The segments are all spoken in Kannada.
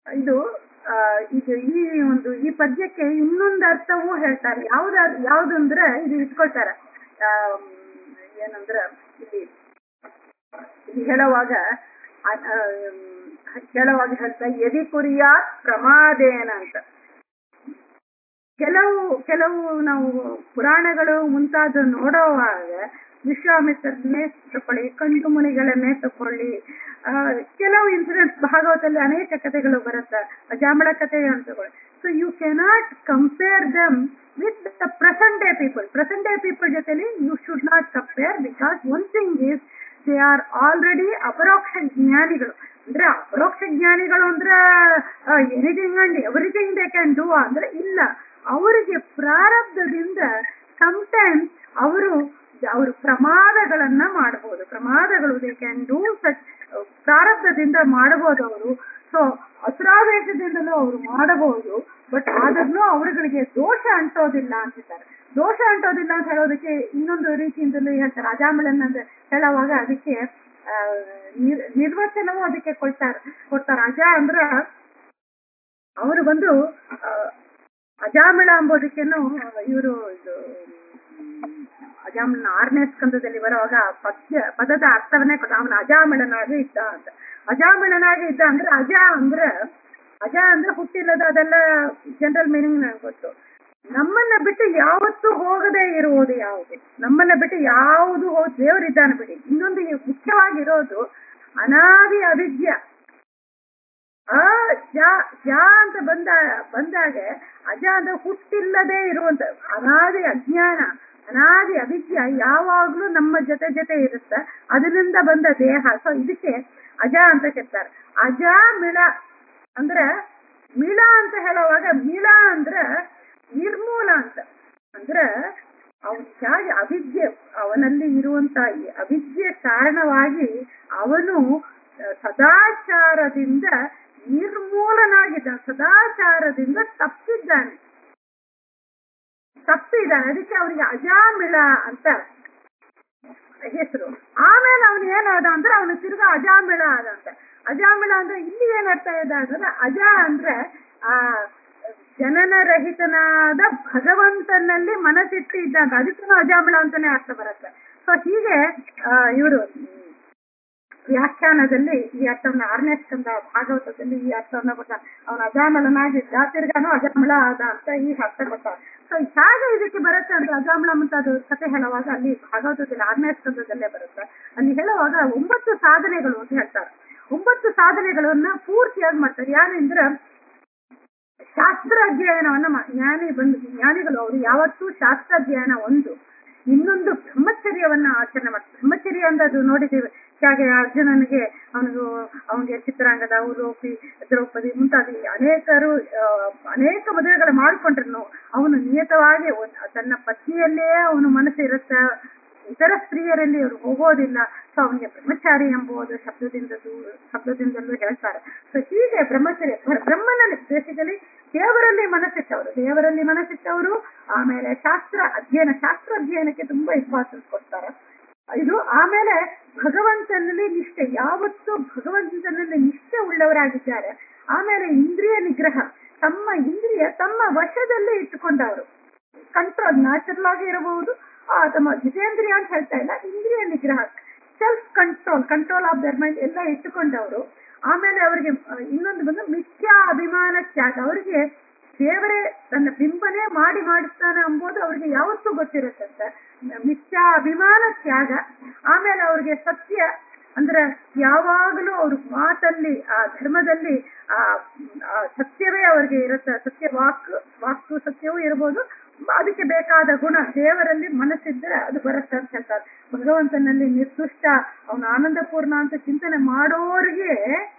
ಇದು ಆ, ಇದು ಈ ಒಂದು ಈ ಪದ್ಯಕ್ಕೆ ಇನ್ನೊಂದು ಅರ್ಥವೂ ಹೇಳ್ತಾರೆ ಯಾವ್ದ ಯಾವ್ದಂದ್ರೆ ಇದು ಇಟ್ಕೊಳ್ತಾರೆ ಆ, ಏನಂದ್ರ ಇಲ್ಲಿ ಇಲ್ಲಿ ಹೇಳುವಾಗ ಆ- ಆ, ಹೇಳುವಾಗ ಹೇಳ್ತಾ ಎದಿ ಕುರಿಯ ಪ್ರಮಾದೇನ ಅಂತ ಕೆಲವು ಕೆಲವು ನಾವು ಪುರಾಣಗಳು ಮುಂತಾದ ನೋಡುವಾಗ ವಿಶ್ವಾಮಿತ್ರನ್ನೇ ತಕೊಳ್ಳಿ ಕಂಡು ಮುನಿಗಳನ್ನೇ ತಕೊಳ್ಳಿ ಆ, ಕೆಲವು ಇನ್ಸಿಡೆಂಟ್ಸ್ ಭಾಗವತದಲ್ಲಿ ಅನೇಕ ಕಥೆಗಳು ಬರುತ್ತೆ ಅಜಾಮಳ ಕಥೆ ಅಂತ ತಗೊಳ್ಳಿ so you cannot compare them with the present day people present day people ಜೊತೆಲಿ you should not compare because one thing is they are already ಅಪರೋಕ್ಷ ಜ್ಞಾನಿಗಳು ಅಂದ್ರೆ ಅಪರೋಕ್ಷ ಜ್ಞಾನಿಗಳು ಅಂದ್ರೆ anything and everything they can do ಅಂದ್ರೆ ಇಲ್ಲ ಅವರಿಗೆ ಪ್ರಾರಬ್ಧದಿಂದ ಸಮಟೈಮ್ಸ್ ಅವರು ಅವರು ಪ್ರಮಾದಗಳನ್ನ ಮಾಡಬಹುದು ಪ್ರಮಾದಗಳು ದೇ ಕ್ಯಾನ್ ಡೂ ಸಚ್ ಪ್ರಾರಬ್ಧದಿಂದ ಮಾಡಬಹುದು ಅವರು ಸೊ ಅಸುರಾವೇಶದಿಂದಲೂ ಅವರು ಮಾಡಬಹುದು ಬಟ್ ಆದ್ರೂ ಅವರುಗಳಿಗೆ ದೋಷ ಅಂಟೋದಿಲ್ಲ ಅಂತಿದ್ದಾರೆ ದೋಷ ಅಂಟೋದಿಲ್ಲ ಅಂತ ಹೇಳೋದಕ್ಕೆ ಇನ್ನೊಂದು ರೀತಿಯಿಂದಲೂ ಹೇಳ್ತಾರೆ ಅಜಾಮಿಳನ್ ಅಂತ ಹೇಳುವಾಗ ಅದಕ್ಕೆ ಆ, ನಿರ್- ನಿರ್ವಚನವೂ ಅದಕ್ಕೆ ಕೊಡ್ತಾರೆ ಕೊಡ್ತಾರೆ ಅಜ ಅಂದ್ರ ಅವರು ಬಂದು ಆ, ಅಜಾಮಿಳ ಎಂಬುದಕ್ಕೇನು ಇವರು ಇದು ಅಜಾಮಿಳನ ಆರನೇ ಸ್ಕಂದದಲ್ಲಿ ಬರುವಾಗ ಪದ್ಯ ಪದದ ಅರ್ಥವನ್ನೇ ಕೊಟ್ಟ ಅವನ ಅಜಾಮಿಳನಾಗಿ ಇದ್ದ ಅಂತ ಅಜಾಮಿಳನಾಗಿ ಇದ್ದ ಅಂದ್ರೆ ಅಜ ಅಂದ್ರೆ ಅಜ ಅಂದ್ರೆ ಹುಟ್ಟಿಲ್ಲದ ಅದೆಲ್ಲ ಜನರಲ್ ಮೀನಿಂಗ್ ನನಗೆ ಗೊತ್ತು ನಮ್ಮನ್ನ ಬಿಟ್ಟು ಯಾವತ್ತೂ ಹೋಗದೆ ಇರುವುದು ಯಾವುದು ನಮ್ಮನ್ನ ಬಿಟ್ಟು ಯಾವುದು ಹೋದ್ ದೇವರಿದ್ದಾನೆ ಬಿಡಿ ಇನ್ನೊಂದು ಈ ಮುಖ್ಯವಾಗಿರೋದು ಅನಾದಿ ಅವಿದ್ಯ ಆ ಜ ಜ ಅಂತ ಬಂದ ಬಂದಾಗ ಅಜ ಅಂದ್ರೆ ಹುಟ್ಟಿಲ್ಲದೆ ಇರುವಂತ ಅನಾದಿ ಅಜ್ಞಾನ ಅನಾದಿ ಅವಿದ್ಯ ಯಾವಾಗ್ಲೂ ನಮ್ಮ ಜೊತೆ ಜೊತೆ ಇರುತ್ತೆ ಅದರಿಂದ ಬಂದ ದೇಹ ಸೊ ಇದಕ್ಕೆ ಅಜ ಅಂತ ಕೆತ್ತಾರೆ ಅಜ ಮಿಳ ಅಂದ್ರೆ ಮಿಳ ಅಂತ ಹೇಳುವಾಗ ಮಿಳ ಅಂದ್ರೆ ನಿರ್ಮೂಲ ಅಂತ ಅಂದ್ರೆ ಅವನ ಹೇಗೆ ಅವಿದ್ಯೆ ಅವನಲ್ಲಿ ಇರುವಂತ ಈ ಅವಿದ್ಯೆ ಕಾರಣವಾಗಿ ಅವನು ಆ, ಸದಾಚಾರದಿಂದ ನಿರ್ಮೂಲನಾಗಿದ್ದಾನೆ ಸದಾಚಾರದಿಂದ ತಪ್ಪಿದ್ದಾನೆ ತಪ್ಪಿದ್ದಾನೆ ಅದಕ್ಕೆ ಅವನಿಗೆ ಅಜಾಮಿಳ ಅಂತ ಹೆಸರು ಆಮೇಲೆ ಅವನು ಏನಾದ ಅಂದ್ರೆ ಅವನು ತಿರ್ಗಾ ಅಜಾಮಿಳ ಆದ ಅಂತ ಅಜಾಮಿಳ ಅಂದ್ರೆ ಇಲ್ಲಿ ಏನ್ ಅರ್ಥ ಇದೆ ಅಂದ್ರೆ ಅಜ ಅಂದ್ರೆ ಆ ಜನನರಹಿತನಾದ ಭಗವಂತನಲ್ಲಿ ಮನಸ್ಸಿಟ್ಟು ಇದ್ದಂತ ಅದಕ್ಕೂ ಅಜಾಮಿಳ ಅಂತಾನೆ ಅರ್ಥ ಬರುತ್ತೆ ಸೊ ಹೀಗೆ ಇವರು ವ್ಯಾಖ್ಯಾನದಲ್ಲಿ ಈ ಅರ್ಥವನ್ನ ಆರನೇ ಸ್ಕಂದ ಭಾಗವತದಲ್ಲಿ ಈ ಅರ್ಥವನ್ನ ಕೊಟ್ಟ ಅವನ ಅಜಾಮಳನಾಗಿದ್ದ ತಿರ್ಗಾನು ಅಜಾಮಳ ಆದ ಅಂತ ಈ ಅರ್ಥ ಕೊಟ್ಟ ಸೊ ಹೇಗೆ ಇದಕ್ಕೆ ಬರುತ್ತೆ ಅಂದ್ರೆ ಅಜಾಮಳ ಅಂತ ಅದು ಕತೆ ಹೇಳುವಾಗ ಅಲ್ಲಿ ಭಾಗವತದಲ್ಲಿ ಆರನೇ ಸ್ಕಂದದಲ್ಲೇ ಬರುತ್ತೆ ಅಲ್ಲಿ ಹೇಳುವಾಗ ಒಂಬತ್ತು ಸಾಧನೆಗಳು ಅಂತ ಹೇಳ್ತಾರೆ ಒಂಬತ್ತು ಸಾಧನೆಗಳನ್ನ ಪೂರ್ತಿಯಾಗಿ ಮಾಡ್ತಾರೆ ಯಾರಂದ್ರೆ ಶಾಸ್ತ್ರ ಅಧ್ಯಯನವನ್ನ ಮಾ- ಜ್ಞಾನಿ ಬಂದು ಜ್ಞಾನಿಗಳು ಅವರು ಯಾವತ್ತೂ ಶಾಸ್ತ್ರಾಧ್ಯಯನ ಒಂದು ಇನ್ನೊಂದು ಬ್ರಹ್ಮಚರ್ಯವನ್ನ ಆಚರಣೆ ಮಾಡ್ತಾರೆ ಬ್ರಹ್ಮಚರ್ಯ ಅಂದ್ರೆ ಅದು ನೋಡಿದ್ದೀವಿ ಹೇಗೆ ಅರ್ಜುನನಿಗೆ ಅವನಿಗೂ ಅವನಿಗೆ ಚಿತ್ರಾಂಗದ ಉಲೋಪಿ ದ್ರೌಪದಿ ಮುಂತಾದ ಈ ಅನೇಕರು ಆ, ಅನೇಕ ಮದುವೆಗಳು ಮಾಡ್ಕೊಂಡ್ರು ಅವನು ನಿಯತವಾಗಿ ಒಂದ್- ತನ್ನ ಪತ್ನಿಯಲ್ಲೇ ಅವನು ಮನಸ್ಸು ಇರುತ್ತೆ ಇತರ ಸ್ತ್ರೀಯರಲ್ಲಿ ಅವರು ಹೋಗೋದಿಲ್ಲ ಸೊ ಅವನಿಗೆ ಬ್ರಹ್ಮಚಾರಿ ಎಂಬುದು ಶಬ್ದದಿಂದ ದೂರ ಶಬ್ದದಿಂದಲೂ ಹೇಳ್ತಾರೆ ಸೊ ಹೀಗೆ ಬ್ರಹ್ಮಚರ್ಯ ಬ್ರ- ಬ್ರಹ್ಮನಲ್ಲಿ ಬೇಸಿಕಲಿ ದೇವರಲ್ಲಿ ಮನಸ್ಸಿಟ್ಟವರು ದೇವರಲ್ಲಿ ಮನಸ್ಸಿಟ್ಟವರು ಆಮೇಲೆ ಶಾಸ್ತ್ರ ಅಧ್ಯಯನ ಶಾಸ್ತ್ರ ಅಧ್ಯಯನಕ್ಕೆ ತುಂಬಾ ಇಂಪಾರ್ಟೆನ್ಸ್ ಕೊಡ್ತಾರೆ ಇದು ಆಮೇಲೆ ಭಗವಂತನಲ್ಲಿ ನಿಷ್ಠೆ ಯಾವತ್ತೂ ಭಗವಂತನಲ್ಲಿ ನಿಷ್ಠೆ ಉಳ್ಳವರಾಗಿದ್ದಾರೆ ಆಮೇಲೆ ಇಂದ್ರಿಯ ನಿಗ್ರಹ ತಮ್ಮ ಇಂದ್ರಿಯ ತಮ್ಮ ವಶದಲ್ಲಿ ಇಟ್ಟುಕೊಂಡವರು ಕಂಟ್ರೋಲ್ ನ್ಯಾಚುರಲ್ ಆಗಿ ಇರಬಹುದು ಆ, ತಮ್ಮ ಜಿತೇಂದ್ರಿಯ ಅಂತ ಹೇಳ್ತಾ ಇಲ್ಲ ಇಂದ್ರಿಯ ನಿಗ್ರಹ self control control of their mind ಎಲ್ಲ ಇಟ್ಟುಕೊಂಡವರು ಆಮೇಲೆ ಅವರಿಗೆ ಆ, ಇನ್ನೊಂದು ಬಂದು ಮಿಥ್ಯಾ ಅಭಿಮಾನ ತ್ಯಾಗ ಅವರಿಗೆ ದೇವರೇ ತನ್ನ ಬಿಂಬನೆ ಮಾಡಿ ಮಾಡಿಸ್ತಾನೆ ಎಂಬುದು ಅವ್ರಿಗೆ ಯಾವತ್ತೂ ಗೊತ್ತಿರುತ್ತಂತೆ ಮಿಥ್ಯಾ ಅಭಿಮಾನ ತ್ಯಾಗ ಆಮೇಲೆ ಅವ್ರಿಗೆ ಸತ್ಯ ಅಂದ್ರೆ ಯಾವಾಗಲೂ ಅವ್ರ ಮಾತಲ್ಲಿ ಆ ಧರ್ಮದಲ್ಲಿ ಆ ಆ ಸತ್ಯವೇ ಅವ್ರಿಗೆ ಇರುತ್ತೆ ಸತ್ಯ ವಾಕ್ ವಾಕು ಸತ್ಯವೂ ಇರ್ಬೋದು ಅದಕ್ಕೆ ಬೇಕಾದ ಗುಣ ದೇವರಲ್ಲಿ ಮನಸ್ಸಿದ್ರೆ ಅದು ಬರುತ್ತೆ ಅಂತ ಹೇಳ್ತಾರೆ ಭಗವಂತನಲ್ಲಿ ನಿರ್ದುಷ್ಟ ಅವನ ಆನಂದಪೂರ್ಣ ಅಂತ ಚಿಂತನೆ ಮಾಡೋರಿಗೆ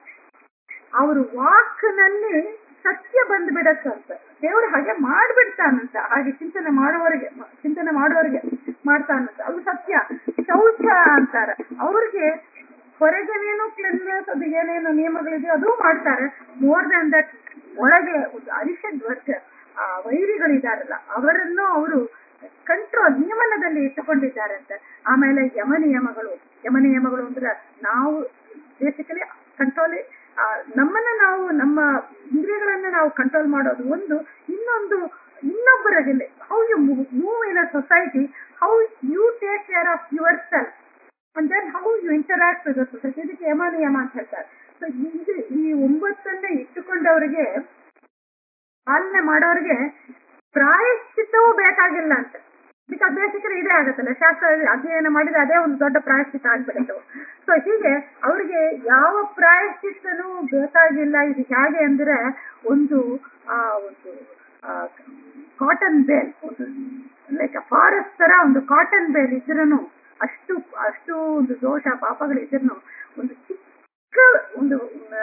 ಅವರು ವಾಕ್ನಲ್ಲಿ ಸತ್ಯ ಬಂದು ಬಿಡತ್ತಂತ ದೇವರು ಹಾಗೆ ಮಾಡ್ಬಿಡ್ತಾನಂತ ಹಾಗೆ ಚಿಂತನೆ ಮಾಡುವವರಿಗೆ ಚಿಂತನೆ ಮಾಡುವವರಿಗೆ ಮಾಡ್ತಾನಂತ ಅದು ಸತ್ಯ ಶೌಚ ಅಂತಾರೆ ಅವ್ರಿಗೆ ಹೊರಗೇನೇನು ಕ್ಲೆನ್ನೆಸ್ ಅದು ಏನೇನು ನಿಯಮಗಳಿದೆ ಅದು ಮಾಡ್ತಾರೆ ಮೋರ್ ದನ್ ದಟ್ ಒಳಗೆ ಒಂದು ಅರಿಷಡ್ ವರ್ಗ ಆ ವೈರಿಗಳಿದಾರಲ್ಲ ಅವರನ್ನು ಅವರು ಕಂಟ್ರೋಲ್ ನಿಯಮನದಲ್ಲಿ ಇಟ್ಟುಕೊಂಡಿದ್ದಾರಂತೆ ಆಮೇಲೆ ಯಮ ನಿಯಮಗಳು ಯಮ ನಿಯಮಗಳು ಅಂದ್ರೆ ನಾವು ಬೇಸಿಕಲಿ ಕಂಟ್ರೋಲ್ ನಮ್ಮನ್ನ ನಾವು ನಮ್ಮ ಇಂದ್ರಿಯಗಳನ್ನ ನಾವು ಕಂಟ್ರೋಲ್ ಮಾಡೋದು ಒಂದು ಇನ್ನೊಂದು ಇನ್ನೊಬ್ಬರಿಗೆ how you move in a society how you take care of your self and then how you interact with society ಇದಕ್ಕೆ ಯಮ ನಿಯಮ ಅಂತ ಹೇಳ್ತಾರೆ ಸೊ ಇದು ಈ ಒಂಬತ್ತನ್ನೇ ಇಟ್ಟುಕೊಂಡವರಿಗೆ ಪಾಲನೆ ಮಾಡೋರಿಗೆ ಪ್ರಾಯಶ್ಚಿತ್ತವೂ ಬೇಕಾಗಿಲ್ಲ ಅಂತ ಬಿಕಾಸ್ ಬೇಸಿಕಲಿ ಇದೇ ಆಗುತ್ತಲ್ಲ ಶಾಸ್ತ್ರ ಅಧ್ಯಯನ ಮಾಡಿದ್ರೆ ಅದೇ ಒಂದು ದೊಡ್ಡ ಪ್ರಾಯಶ್ಚಿತ್ತ ಆಗ್ಬಿಡುತ್ತೆ ಸೊ ಹೀಗೆ ಅವ್ರಿಗೆ ಯಾವ ಪ್ರಾಯಶ್ಚಿತ್ತನೂ ಬೇಕಾಗಿಲ್ಲ ಇದು ಹೇಗೆ ಅಂದ್ರೆ ಒಂದು ಆ ಒಂದು ಕಾಟನ್ ಬೇಲ್ ಒಂದು ಲೈಕ್ ಫಾರೆಸ್ಟ್ ತರ ಒಂದು ಕಾಟನ್ ಬೇಲ್ ಇದ್ರೂ ಅಷ್ಟು ಅಷ್ಟು ಒಂದು ದೋಷ ಪಾಪಗಳು ಇದ್ರೂ ಒಂದು ಚಿಕ್ಕ ಒಂದು ಆ,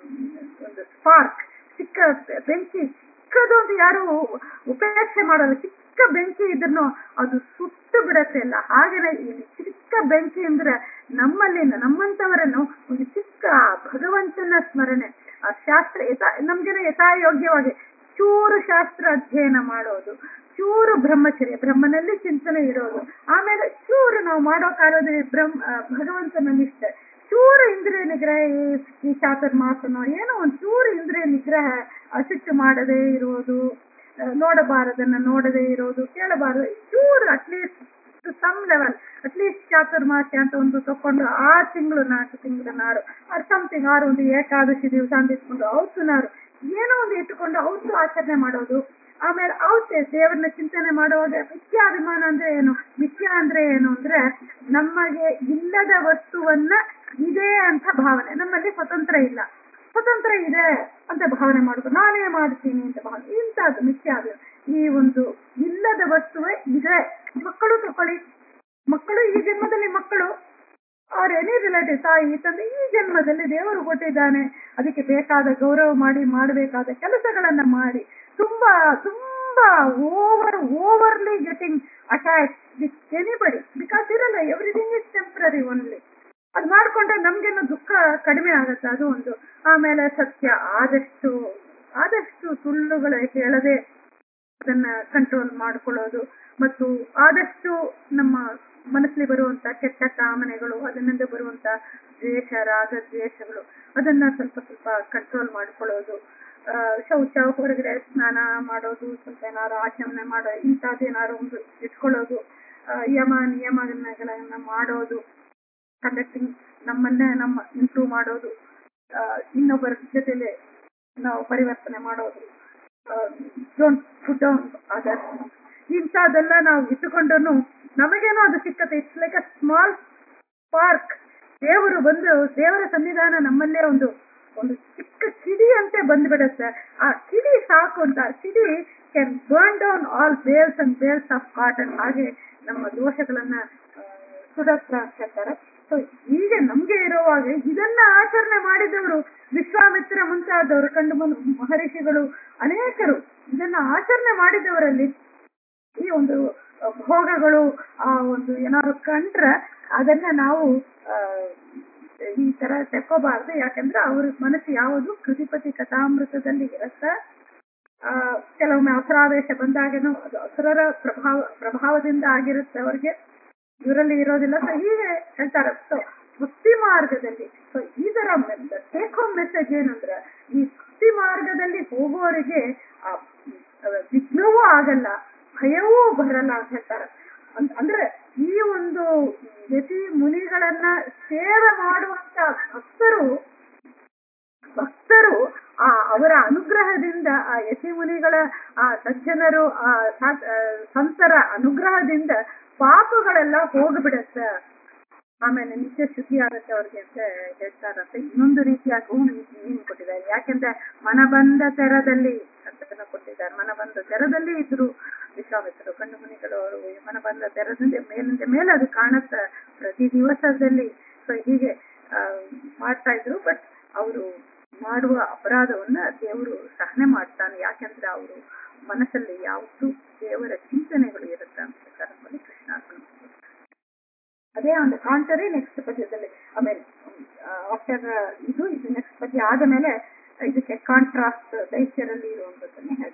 ಒಂದು ಸ್ಪಾರ್ಕ್ ಚಿಕ್ಕ ಬೆಂಕಿ ಚಿಕ್ಕದೊಂದು ಯಾರು ಉಪೇಕ್ಷೆ ಮಾಡಲ್ಲ ಚಿಕ್ಕ ಬೆಂಕಿ ಇದ್ರೂ ಅದು ಸುಟ್ಟು ಬಿಡತ್ತೆ ಅಲ್ಲ ಹಾಗೇನೆ ಇಲ್ಲಿ ಚಿಕ್ಕ ಬೆಂಕಿ ಅಂದ್ರೆ ನಮ್ಮಲ್ಲಿ ನಮ್ಮಂತವರನ್ನು ಒಂದು ಚಿಕ್ಕ ಭಗವಂತನ ಸ್ಮರಣೆ ಆ ಶಾಸ್ತ್ರ ಯಥಾ ನಮ್ಗೆಲ್ಲ ಯಥಾಯೋಗ್ಯವಾಗಿ ಚೂರು ಶಾಸ್ತ್ರ ಅಧ್ಯಯನ ಮಾಡೋದು ಚೂರು ಬ್ರಹ್ಮಚರ್ಯ ಬ್ರಹ್ಮನಲ್ಲಿ ಚಿಂತನೆ ಇರೋದು ಆಮೇಲೆ ಚೂರು ನಾವು ಮಾಡೋ ಕಾಲದಲ್ಲಿ ಬ್ರಹ್ಮ ಆ, ಭಗವಂತನ ನಿಷ್ಠೆ ಚೂರು ಇಂದ್ರಿಯ ನಿಗ್ರಹ ಈ- ಈ ಚಾತುರ್ಮಾಸನೋ ಏನೋ ಒಂದು ಚೂರು ಇಂದ್ರಿಯ ನಿಗ್ರಹ ಅಸಿಟ್ಟು ಮಾಡದೇ ಇರುವುದು ಆ, ನೋಡಬಾರದನ್ನ ನೋಡದೇ ಇರೋದು ಕೇಳಬಾರದು ಚೂರು at least some level at least Chaturmasya ಅಂತ ಒಂದು ತಕೊಂಡು ಆರು ತಿಂಗಳು ನಾಲ್ಕು ತಿಂಗಳ ನಾರು ಆರ್ ಸಮಥಿಂಗ್ ಆರು ಒಂದು ಏಕಾದಶಿ ದಿವಸ ಅಂತ ಇಟ್ಕೊಂಡು ಅವತ್ತು ನಾರು ಏನೋ ಒಂದು ಇಟ್ಟುಕೊಂಡು ಅವತ್ತು ಆಚರಣೆ ಮಾಡೋದು ಆಮೇಲೆ ಅವತ್ತೇ ದೇವರನ್ನ ಚಿಂತನೆ ಮಾಡುವಾಗ ಮಿಥ್ಯಾಭಿಮಾನ ಅಂದ್ರೆ ಏನು ಮಿಥ್ಯಾ ಅಂದ್ರೆ ಏನು ಅಂದ್ರೆ ನಮಗೆ ಇಲ್ಲದ ವಸ್ತುವನ್ನ ಇದೆ ಅಂತ ಭಾವನೆ ನಮ್ಮಲ್ಲಿ ಸ್ವತಂತ್ರ ಇಲ್ಲ ಸ್ವತಂತ್ರ ಇದೆ ಅಂತ ಭಾವನೆ ಮಾಡುದು ನಾನೇ ಮಾಡ್ತೀನಿ ಅಂತ ಭಾವನೆ ಇಂಥದ್ದು ಮಿಥ್ಯ ಅದು ಈ ಒಂದು ಇಲ್ಲದ ವಸ್ತುವೇ ಇದೆ ಮಕ್ಕಳು ತಕೊಳ್ಳಿ ಮಕ್ಕಳು ಈ ಜನ್ಮದಲ್ಲಿ ಮಕ್ಕಳು ಅವ್ರ ಎನಿ ರಿಲೇಟಿವ್ ತಾಯಿ ತಂದೆ ಈ ಜನ್ಮದಲ್ಲಿ ದೇವರು ಕೊಟ್ಟಿದ್ದಾನೆ ಅದಕ್ಕೆ ಬೇಕಾದ ಗೌರವ ಮಾಡಿ ಮಾಡಬೇಕಾದ ಕೆಲಸಗಳನ್ನ ಮಾಡಿ ತುಂಬಾ ತುಂಬಾ over overly getting attach with anybody because ಇರಲ್ಲ ಎವ್ರಿಥಿಂಗ್ ಇಸ್ ಟೆಂಪ್ರರಿ ಓನ್ಲಿ ಅದ್ ಮಾಡ್ಕೊಂಡ್ರೆ ನಮ್ಗೇನು ದುಃಖ ಕಡಿಮೆ ಆಗತ್ತೆ ಅದು ಒಂದು ಆಮೇಲೆ ಸತ್ಯ ಆದಷ್ಟು ಆದಷ್ಟು ಸುಳ್ಳುಗಳು ಹೇಳದೆ ಅದನ್ನ ಕಂಟ್ರೋಲ್ ಮಾಡ್ಕೊಳ್ಳೋದು ಮತ್ತು ಆದಷ್ಟು ನಮ್ಮ ಮನಸ್ಸಲ್ಲಿ ಬರುವಂತ ಕೆಟ್ಟ ಕಾಮನೆಗಳು ಅದರಿಂದ ಬರುವಂತ ದ್ವೇಷ ರಾಗ ದ್ವೇಷಗಳು ಅದನ್ನ ಸ್ವಲ್ಪ ಸ್ವಲ್ಪ ಕಂಟ್ರೋಲ್ ಮಾಡ್ಕೊಳ್ಳೋದು ಆ, ಶೌಚ ಹೊರಗಡೆ ಸ್ನಾನ ಮಾಡೋದು ಸ್ವಲ್ಪ ಏನಾದ್ರು ಆಚರಣೆ ಮಾಡೋ ಇಂಥದ್ದೇನಾದ್ರು ಒಂದು ಇಟ್ಕೊಳ್ಳೋದು ಆ, ಯಮ ನಿಯಮಗಳನ್ನ ಮಾಡೋದು ಕಂಡಕ್ಟಿಂಗ್ ನಮ್ಮನ್ನೇ ನಮ್ಮ ಇಂಪ್ರೂವ್ ಮಾಡೋದು ಆ, ಇನ್ನೊಬ್ಬರ ಜೊತೆಲೆ ನಾವು ಪರಿವರ್ತನೆ ಮಾಡೋದು ಡೋಂಟ್ ಪುಟ್ ಡೌನ್ ಅದರ್ಸ್ ಇಂಥದ್ದೆಲ್ಲ ನಾವು ಇಟ್ಟುಕೊಂಡು ನಮಗೇನೋ ಅದು ಸಿಕ್ಕತ್ತೆ it's like a small park ದೇವರು ಬಂದು ದೇವರ ಸನ್ನಿಧಾನ ನಮ್ಮಲ್ಲೇ ಒಂದು ಒಂದು ಚಿಕ್ಕ ಕಿಡಿ ಅಂತೆ ಬಂದ್ಬಿಡುತ್ತೆ ಆ ಕಿಡಿ ಸಾಕು ಅಂತ ಕಿಡಿ can burn down all bales and bales of cotton ಹಾಗೆ ನಮ್ಮ ದೋಷಗಳನ್ನ ಆ, ಸುಡತ್ರ ಅಂತ ಹೇಳ್ತಾರೆ ಸೊ ಈಗ ನಮ್ಗೆ ಇರುವಾಗ ಇದನ್ನ ಆಚರಣೆ ಮಾಡಿದವರು ವಿಶ್ವಾಮಿತ್ರ ಮುಂತಾದವರು ಕಂಡು ಬಂದು ಮಹರ್ಷಿಗಳು ಅನೇಕರು ಇದನ್ನ ಆಚರಣೆ ಮಾಡಿದವರಲ್ಲಿ ಈ ಒಂದು ಆ, ಭೋಗಗಳು ಆ ಒಂದು ಏನಾದ್ರು ಕಂಡ್ರೆ ಅದನ್ನ ನಾವು ಆ, ಈ ತರ ತೆಕ್ಕೋಬಾರ್ದು ಯಾಕಂದ್ರೆ ಅವ್ರ ಮನಸ್ಸು ಯಾವುದು ಕೃತಿಪತಿ ಕಥಾಮೃತದಲ್ಲಿ ಇರತ್ತ ಆ, ಕೆಲವೊಮ್ಮೆ ಅಸುರಾವೇಶ ಬಂದಾಗೇನೋ ಅದು ಅಸುರರ ಪ್ರಭಾವ ಪ್ರಭಾವದಿಂದ ಆಗಿರುತ್ತೆ ಅವ್ರಿಗೆ ಇವರಲ್ಲಿ ಇರೋದಿಲ್ಲ ಸೊ ಹೀಗೆ ಹೇಳ್ತಾರೆ ಸೊ ಭಕ್ತಿ ಮಾರ್ಗದಲ್ಲಿ ಸೊ ಇದರ ಟೇಕ್ ಹೋಮ್ ಮೆಸೇಜ್ ಏನಂದ್ರೆ ಈ ಭಕ್ತಿ ಮಾರ್ಗದಲ್ಲಿ ಹೋಗುವವರಿಗೆ ಆ ಆ, ವಿಘ್ನವೂ ಆಗಲ್ಲ ಭಯವೂ ಬರಲ್ಲ ಅಂತ ಹೇಳ್ತಾರೆ ಅಂದ್- ಅಂದ್ರೆ ಈ ಒಂದು ಯತಿ ಮುನಿಗಳನ್ನ ಸೇವೆ ಮಾಡುವಂತ ಭಕ್ತರು ಭಕ್ತರು ಆ ಅವರ ಅನುಗ್ರಹದಿಂದ ಆ ಯತಿ ಮುನಿಗಳ ಆ ಸಜ್ಜನರು ಆ ಸಾ- ಆ, ಸಂತರ ಅನುಗ್ರಹದಿಂದ ಪಾಪಗಳೆಲ್ಲ ಹೋಗ್ಬಿಡತ್ತೆ ಆಮೇಲೆ ನಿತ್ಯ ಶುದ್ಧಿ ಆಗುತ್ತೆ ಅವ್ರಿಗೆ ಅಂತ ಹೇಳ್ತಾರಂತೆ ಇನ್ನೊಂದು ರೀತಿಯಾಗಿ ನೀನು ಕೊಟ್ಟಿದ್ದಾರೆ ಯಾಕೆಂದ್ರೆ ಮನಬಂದ ತೆರದಲ್ಲಿ ಅಂತ ಕೊಟ್ಟಿದ್ದಾರೆ ಮನಬಂದ ತೆರದಲ್ಲಿ ಇದ್ರು ವಿಶ್ವಾಮಿತ್ರರು ಕಣ್ಣು ಮುನಿಗಳು ಅವರು ಮನಬಂದ ತೆರದಿಂದ ಮೇಲಿಂದ ಮೇಲೆ ಅದು ಕಾಣುತ್ತೆ ಪ್ರತಿ ದಿವಸದಲ್ಲಿ ಸೊ ಹೀಗೆ ಆ, ಮಾಡ್ತಾ ಇದ್ರು ಬಟ್ ಅವರು ಮಾಡುವ ಅಪರಾಧವನ್ನ ದೇವರು ಸಹನೆ ಮಾಡ್ತಾನೆ ಯಾಕೆಂದ್ರೆ ಅವರು ಮನಸ್ಸಲ್ಲಿ ಯಾವತ್ತೂ ದೇವರ ಚಿಂತನೆಗಳು ಇರುತ್ತೆ ಅಂತ ಹೇಳ್ತಾರೆ ನೋಡಿ ಕೃಷ್ಣ ಅರ್ಪಣೆ. ಅದೇ ಒಂದು ಕಾಂಟರಿ ನೆಕ್ಸ್ಟ್ ಪದ್ಯದಲ್ಲಿ ಆಮೇಲೆ ಆಫ್ಟರ್ ಇದು ಇದು ನೆಕ್ಸ್ಟ್ ಪದ್ಯ ಆದ ಮೇಲೆ ಇದಕ್ಕೆ ಕಾಂಟ್ರಾಸ್ಟ್ ದೈತ್ಯರಲ್ಲಿ ಇರುವಂತದ್ದನ್ನೇ ಹೇಳ್ತಾರೆ